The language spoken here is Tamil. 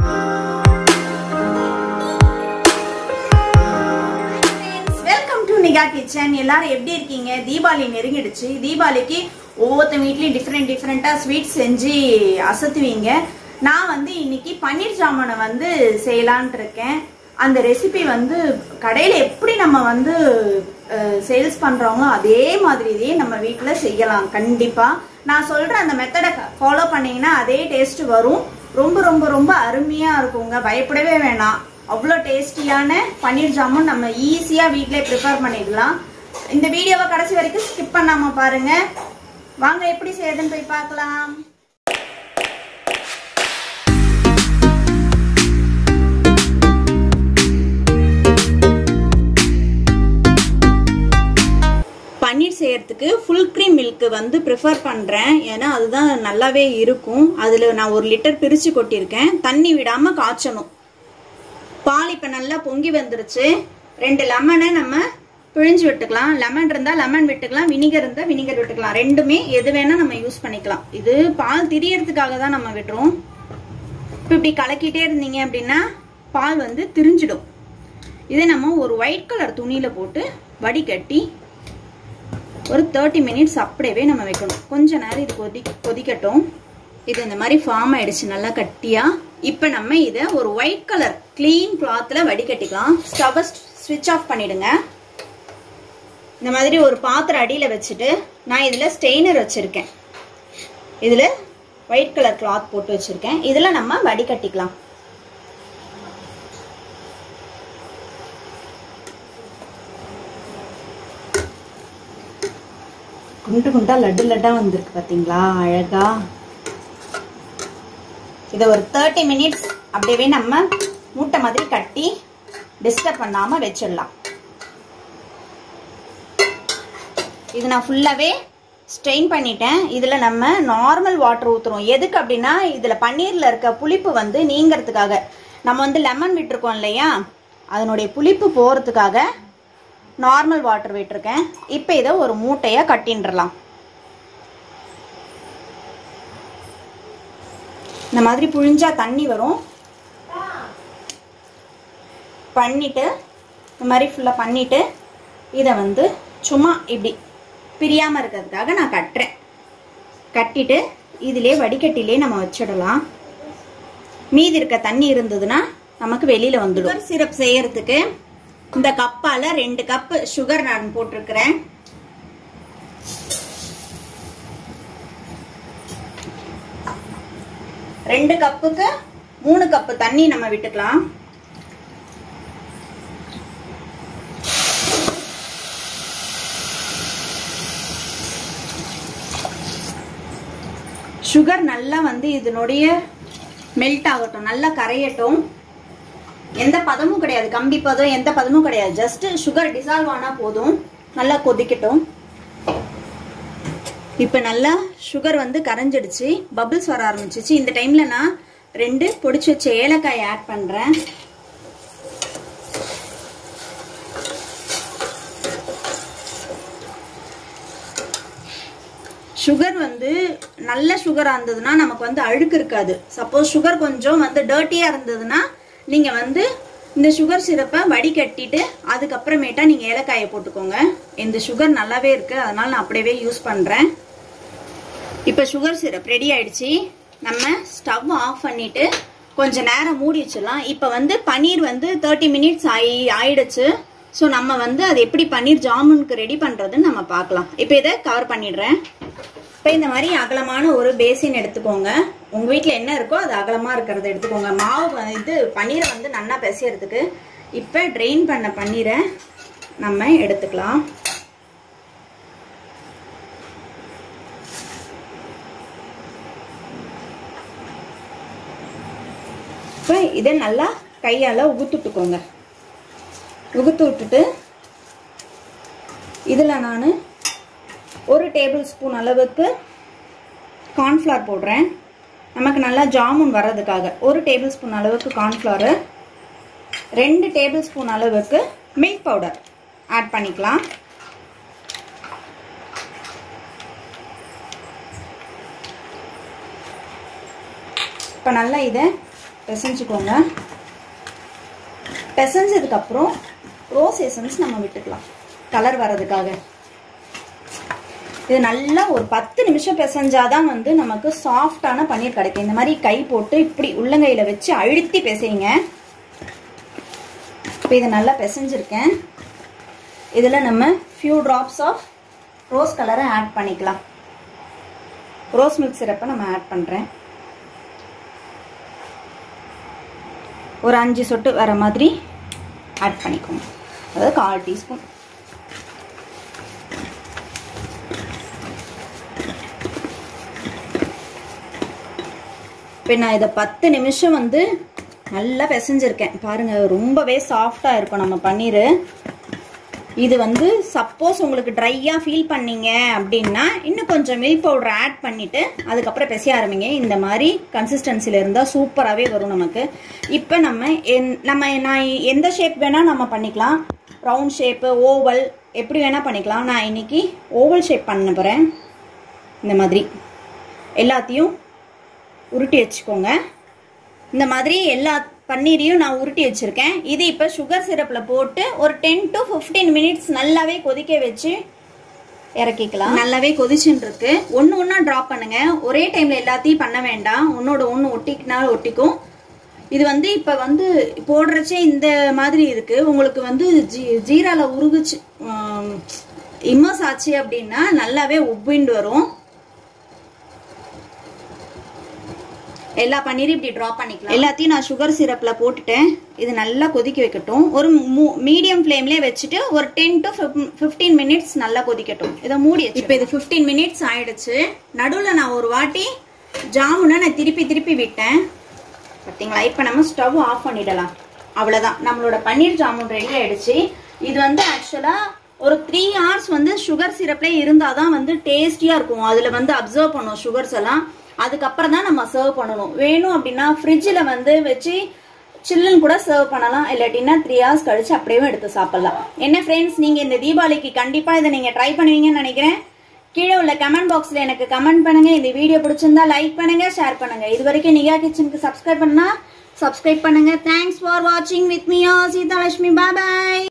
வெல்கம் டு நிகா கிச்சன் எல்லாரும் எப்படி இருக்கீங்க தீபாவளி நெருங்கிடுச்சு தீபாவளிக்கு ஒவ்வொருத்த வீட்லயும் டிஃப்ரெண்ட் டிஃப்ரெண்டா ஸ்வீட் செஞ்சு அசத்துவீங்க நான் வந்து இன்னைக்கு பன்னீர் ஜாமுனை வந்து செய்யலான்ட்டு இருக்கேன் அந்த ரெசிபி வந்து கடையில எப்படி நம்ம வந்து சேல்ஸ் பண்றோமோ அதே மாதிரியே நம்ம வீட்ல செய்யலாம் கண்டிப்பா நான் சொல்ற அந்த மெத்தடை ஃபாலோ பண்ணீங்கன்னா அதே டேஸ்ட் வரும் ரொம்ப ரொம்ப ரொம்ப அருமையா இருக்குங்க பயப்படவே வேணாம் அவ்வளோ டேஸ்டியான பன்னீர் ஜாமுன் நம்ம ஈஸியாக வீட்டிலே ப்ரிப்பேர் பண்ணிடலாம் இந்த வீடியோவை கடைசி வரைக்கும் ஸ்கிப் பண்ணாமல் பாருங்க வாங்க எப்படி செய்யுதுன்னு போய் பார்க்கலாம் பன்னீர் செய்யறதுக்கு ஃபுல் க்ரீம் மில்க் வந்து ப்ரிஃபர் பண்ணுறேன் ஏன்னா அதுதான் நல்லாவே இருக்கும் அதில் நான் ஒரு லிட்டர் பிரித்து கொட்டியிருக்கேன் தண்ணி விடாமல் காய்ச்சணும் பால் இப்போ நல்லா பொங்கி வந்துருச்சு ரெண்டு லெமனை நம்ம பிழிஞ்சு விட்டுக்கலாம் லெமன் இருந்தால் லெமன் விட்டுக்கலாம் வினிகர் இருந்தால் வினிகர் விட்டுக்கலாம் ரெண்டுமே எது வேணால் நம்ம யூஸ் பண்ணிக்கலாம் இது பால் திரியறதுக்காக தான் நம்ம விட்டுறோம் இப்போ இப்படி கலக்கிட்டே இருந்தீங்க அப்படின்னா பால் வந்து திரிஞ்சிடும் இதை நம்ம ஒரு ஒயிட் கலர் துணியில் போட்டு வடிகட்டி ஒரு தேர்ட்டி மினிட்ஸ் அப்படியே நம்ம வைக்கணும் கொஞ்ச நேரம் இது கொதி கொதிக்கட்டும் இது இந்த மாதிரி ஃபார்ம் ஆயிடுச்சு நல்லா கட்டியா இப்போ நம்ம இதை ஒரு ஒயிட் கலர் கிளீன் கிளாத்ல வடிகட்டிக்கலாம் ஸ்டவ் ஸ்விட்ச் ஆஃப் பண்ணிடுங்க இந்த மாதிரி ஒரு பாத்திரம் அடியில் வச்சுட்டு நான் இதில் ஸ்டெய்னர் வச்சுருக்கேன் இதில் ஒயிட் கலர் கிளாத் போட்டு வச்சுருக்கேன் இதில் நம்ம வடிகட்டிக்கலாம் குண்டு குண்டா லட்டு லட்டா வந்திருக்கு பாத்தீங்களா அழகா இதை ஒரு தேர்ட்டி மினிட்ஸ் அப்படியே நம்ம மூட்டை மாதிரி கட்டி டிஸ்டர்ப் பண்ணாம வச்சிடலாம் இது நான் ஃபுல்லாவே ஸ்ட்ரெயின் பண்ணிட்டேன் இதுல நம்ம நார்மல் வாட்டர் ஊத்துறோம் எதுக்கு அப்படின்னா இதுல பன்னீர்ல இருக்க புளிப்பு வந்து நீங்கிறதுக்காக நம்ம வந்து லெமன் விட்டுருக்கோம் இல்லையா அதனுடைய புளிப்பு போறதுக்காக நார்மல் வாட்டர் விட்டுருக்கேன் இப்போ இதை ஒரு மூட்டையாக கட்டின்றலாம் இந்த மாதிரி புழிஞ்சா தண்ணி வரும் பண்ணிட்டு இந்த மாதிரி ஃபுல்லாக பண்ணிட்டு இதை வந்து சும்மா இப்படி பிரியாமல் இருக்கிறதுக்காக நான் கட்டுறேன் கட்டிட்டு இதிலே வடிகட்டிலே நம்ம வச்சிடலாம் மீதி இருக்க தண்ணி இருந்ததுன்னா நமக்கு வெளியில வந்துடும் சிரப் செய்யறதுக்கு இந்த கப்பால ரெண்டு கப் சுகர் நான் போட்டிருக்கிறேன் ரெண்டு கப்புக்கு மூணு கப்பு தண்ணி நம்ம விட்டுக்கலாம் சுகர் நல்லா வந்து இதனுடைய மெல்ட் ஆகட்டும் நல்லா கரையட்டும் எந்த பதமும் கிடையாது கம்பி பதம் எந்த பதமும் கிடையாது ஜஸ்ட் சுகர் டிசால்வ் ஆனா போதும் நல்லா கொதிக்கட்டும் இப்போ நல்லா சுகர் வந்து கரைஞ்சிடுச்சு பபிள்ஸ் வர ஆரம்பிச்சிச்சு இந்த டைம்ல நான் ரெண்டு பொடிச்சு வச்ச ஏலக்காய் ஆட் பண்றேன் சுகர் வந்து நல்ல சுகராக இருந்ததுன்னா நமக்கு வந்து அழுக்கு இருக்காது சப்போஸ் சுகர் கொஞ்சம் வந்து டர்ட்டியாக இருந்ததுன்னா நீங்கள் வந்து இந்த சுகர் சிரப்பை வடிகட்டிட்டு அதுக்கப்புறமேட்டா நீங்கள் ஏலக்காயை போட்டுக்கோங்க இந்த சுகர் நல்லாவே இருக்கு அதனால நான் அப்படியே யூஸ் பண்ணுறேன் இப்போ சுகர் சிரப் ரெடி ஆயிடுச்சு நம்ம ஸ்டவ் ஆஃப் பண்ணிட்டு கொஞ்ச நேரம் மூடி வச்சிடலாம் இப்போ வந்து பன்னீர் வந்து தேர்ட்டி மினிட்ஸ் ஆயி ஆயிடுச்சு ஸோ நம்ம வந்து அது எப்படி பன்னீர் ஜாமுனுக்கு ரெடி பண்ணுறதுன்னு நம்ம பார்க்கலாம் இப்போ இதை கவர் பண்ணிடுறேன் இப்போ இந்த மாதிரி அகலமான ஒரு பேசின் எடுத்துக்கோங்க உங்கள் வீட்டில் என்ன இருக்கோ அது அகலமாக இருக்கிறத எடுத்துக்கோங்க மாவு வந்து- இது பன்னீரை வந்து நல்லா பிசையறதுக்கு இப்போ ட்ரெயின் பண்ண பன்னீரை நம்ம எடுத்துக்கலாம் இப்போ இதை நல்லா கையால் உகுத்துட்டுக்கோங்க உகுத்து விட்டுட்டு இதில் நான் ஒரு டேபிள் ஸ்பூன் அளவுக்கு கார்ன்ஃப்ளவர் போடுறேன் நமக்கு நல்லா ஜாமுன் வர்றதுக்காக ஒரு டேபிள் ஸ்பூன் அளவுக்கு கார்ன்ஃப்ளவரு ரெண்டு டேபிள் ஸ்பூன் அளவுக்கு மில்க் பவுடர் ஆட் பண்ணிக்கலாம் இப்போ நல்லா இதை பிசைஞ்சுக்கோங்க பிசைஞ்சதுக்கப்புறம் ரோஸ் எசன்ஸ் நம்ம விட்டுக்கலாம் கலர் வர்றதுக்காக இது நல்லா ஒரு பத்து நிமிஷம் பிசைஞ்சாதான் வந்து நமக்கு சாஃப்டான பன்னீர் கிடைக்கும் இந்த மாதிரி கை போட்டு இப்படி உள்ளங்கையில் வச்சு அழுத்தி பிசைங்க இப்போ இதை நல்லா பிசைஞ்சிருக்கேன் இதில் நம்ம ஃபியூ ட்ராப்ஸ் ஆஃப் ரோஸ் கலரை ஆட் பண்ணிக்கலாம் ரோஸ் மில்க் சிரப்பை நம்ம ஆட் பண்ணுறேன் ஒரு அஞ்சு சொட்டு வர மாதிரி ஆட் பண்ணிக்கோங்க அதாவது கால் டீஸ்பூன் இப்போ நான் இதை பத்து நிமிஷம் வந்து நல்லா பிசைஞ்சிருக்கேன் பாருங்க ரொம்பவே சாஃப்டாக இருக்கும் நம்ம பன்னீர் இது வந்து சப்போஸ் உங்களுக்கு ட்ரையாக ஃபீல் பண்ணீங்க அப்படின்னா இன்னும் கொஞ்சம் மில்க் பவுடர் ஆட் பண்ணிவிட்டு அதுக்கப்புறம் பிசைய ஆரம்பிங்க இந்த மாதிரி கன்சிஸ்டன்சியில் இருந்தால் சூப்பராகவே வரும் நமக்கு இப்போ நம்ம என் நம்ம நான் எந்த ஷேப் வேணால் நம்ம பண்ணிக்கலாம் ரவுண்ட் ஷேப்பு ஓவல் எப்படி வேணால் பண்ணிக்கலாம் நான் இன்னைக்கு ஓவல் ஷேப் பண்ண போகிறேன் இந்த மாதிரி எல்லாத்தையும் உருட்டி வச்சுக்கோங்க இந்த மாதிரி எல்லா பன்னீரையும் நான் உருட்டி வச்சுருக்கேன் இது இப்போ சுகர் சிரப்பில் போட்டு ஒரு டென் டு ஃபிஃப்டீன் மினிட்ஸ் நல்லாவே கொதிக்க வச்சு இறக்கிக்கலாம் நல்லாவே கொதிச்சுட்டு இருக்கு ஒன்று ஒன்றா ட்ராப் பண்ணுங்க ஒரே டைமில் எல்லாத்தையும் பண்ண வேண்டாம் ஒன்னோட ஒன்று ஒட்டிக்கினாலும் ஒட்டிக்கும் இது வந்து இப்போ வந்து போடுறச்சே இந்த மாதிரி இருக்கு உங்களுக்கு வந்து ஜீ ஜீரால உருகுச்சு இம்மஸ் ஆச்சு அப்படின்னா நல்லாவே உப்பிண்டு வரும் எல்லா பன்னீரும் இப்படி ட்ராப் பண்ணிக்கலாம் எல்லாத்தையும் நான் சுகர் சிரப்ல போட்டுட்டேன் இது நல்லா கொதிக்க வைக்கட்டும் ஒரு மீடியம் ஃப்ளேம்லேயே வச்சுட்டு ஒரு டென் டு ஃபிஃப்டீன் மினிட்ஸ் நல்லா கொதிக்கட்டும் இதை மூடி இப்போ இது ஃபிஃப்டீன் மினிட்ஸ் ஆயிடுச்சு நடுவில் நான் ஒரு வாட்டி ஜாமுனை நான் திருப்பி திருப்பி விட்டேன் பார்த்தீங்களா இப்போ நம்ம ஸ்டவ் ஆஃப் பண்ணிடலாம் அவ்வளோதான் நம்மளோட பன்னீர் ஜாமுன் ரெடி ஆயிடுச்சு இது வந்து ஆக்சுவலாக ஒரு த்ரீ ஹவர்ஸ் வந்து சுகர் சிரப்லேயே இருந்தால் தான் வந்து டேஸ்டியாக இருக்கும் அதில் வந்து அப்சர்வ் பண்ணும் சுகர்ஸ் எல்லாம் அதுக்கப்புறம் தான் நம்ம சர்வ் பண்ணணும் வேணும் அப்படின்னா ஃப்ரிட்ஜில் வந்து வச்சு சில்லுன்னு கூட சர்வ் பண்ணலாம் இல்லாட்டினா த்ரீ ஹவர்ஸ் கழிச்சு அப்படியே எடுத்து சாப்பிடலாம் என்ன ஃப்ரெண்ட்ஸ் நீங்கள் இந்த தீபாவளிக்கு கண்டிப்பாக இதை நீங்கள் ட்ரை பண்ணுவீங்கன்னு நினைக்கிறேன் கீழே உள்ள கமெண்ட் பாக்ஸில் எனக்கு கமெண்ட் பண்ணுங்க இந்த வீடியோ பிடிச்சிருந்தா லைக் பண்ணுங்க ஷேர் பண்ணுங்க இது வரைக்கும் நிகா கிச்சனுக்கு சப்ஸ்கிரைப் பண்ணா சப்ஸ்கிரைப் பண்ணுங்க தேங்க்ஸ் ஃபார் வாட்சிங் வித் மீ சீதாலட்சுமி பாய்